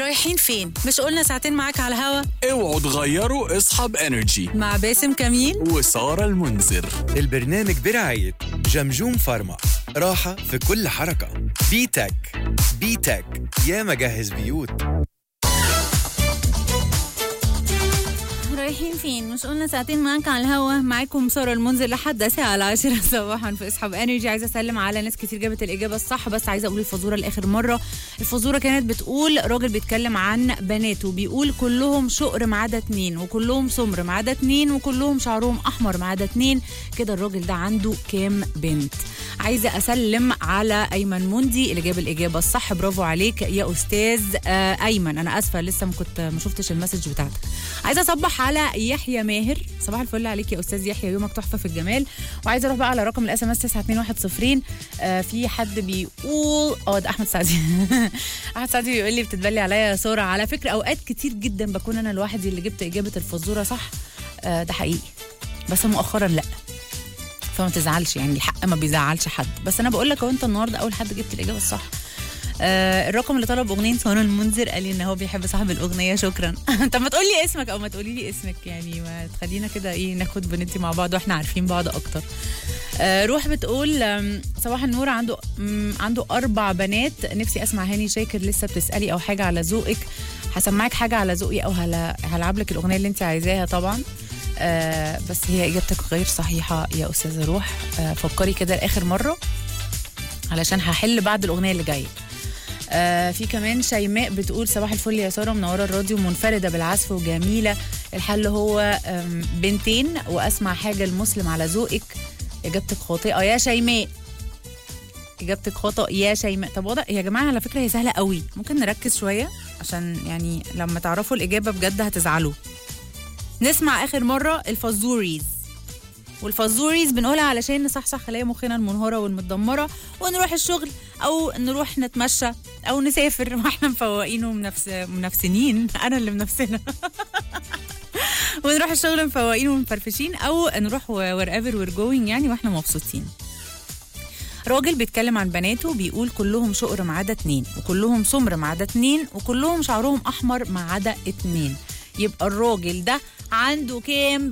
رايحين فين؟ مش قلنا ساعتين معاك على الهوا اوعوا تغيروا اصحاب انرجي مع باسم كميل وسارة المنذر البرنامج برعاية جمجوم فارما راحة في كل حركة بيتك بيتك يا مجهز بيوت رايحين فين؟ مش قلنا ساعتين معاك على الهوا معاكم سارة المنذر لحد الساعة العاشرة صباحا في اصحاب انرجي عايزة اسلم على ناس كتير جابت الإجابة الصح بس عايزة اقول الفزورة لآخر مرة الفزورة كانت بتقول راجل بيتكلم عن بناته بيقول كلهم شقر ما عدا اتنين وكلهم سمر ما عدا اتنين وكلهم شعرهم أحمر ما عدا اتنين كده الراجل ده عنده كام بنت عايزة أسلم على أيمن مندي اللي جاب الإجابة الصح برافو عليك يا أستاذ آه، أيمن أنا آسفة لسه ما كنت ما شفتش المسج بتاعتك عايزة أصبح على يحيى ماهر صباح الفل عليك يا أستاذ يحيى يومك تحفة في الجمال وعايزة أروح بقى على رقم الاس ام اس 921 آه في حد بيقول اه ده أحمد سعدي أحمد سعدي بيقول لي بتتبلي عليا يا سارة على فكرة أوقات كتير جدا بكون أنا لوحدي اللي جبت إجابة الفزورة صح آه ده حقيقي بس مؤخرا لأ فما تزعلش يعني الحق ما بيزعلش حد بس انا بقول لك اهو انت النهارده اول حد جبت الاجابه الصح آه الرقم اللي طلب اغنيه سارة المنذر قال لي ان هو بيحب صاحب الاغنيه شكرا طب ما تقول لي اسمك او ما تقولي لي اسمك يعني ما تخلينا كده ايه ناخد بنتي مع بعض واحنا عارفين بعض اكتر آه روح بتقول آم، صباح النور عنده مم، عنده اربع بنات نفسي اسمع هاني شاكر لسه بتسالي او حاجه على ذوقك هسمعك حاجه على ذوقي او هلا هلعب لك الاغنيه اللي انت عايزاها طبعا آه بس هي اجابتك غير صحيحه يا استاذه روح آه فكري كده لاخر مره علشان هحل بعد الاغنيه اللي جايه آه في كمان شيماء بتقول صباح الفل يا ساره منوره الراديو منفرده بالعزف وجميله الحل هو آم، بنتين واسمع حاجه المسلم على ذوقك اجابتك خاطئه يا شيماء اجابتك خطا يا شيماء طب واضح يا جماعه على فكره هي سهله قوي ممكن نركز شويه عشان يعني لما تعرفوا الاجابه بجد هتزعلوا نسمع اخر مره الفازوريز والفازوريز بنقولها علشان نصحصح خلايا مخنا المنهاره والمتدمره ونروح الشغل او نروح نتمشى او نسافر واحنا مفوقين ومنفس منفسنين انا اللي منفسنه ونروح الشغل مفوقين ومفرفشين او نروح وير ايفر وير جوينج يعني واحنا مبسوطين راجل بيتكلم عن بناته بيقول كلهم شقر ما عدا اتنين وكلهم سمر ما عدا اتنين وكلهم شعرهم احمر ما عدا اتنين يبقى الراجل ده عنده كام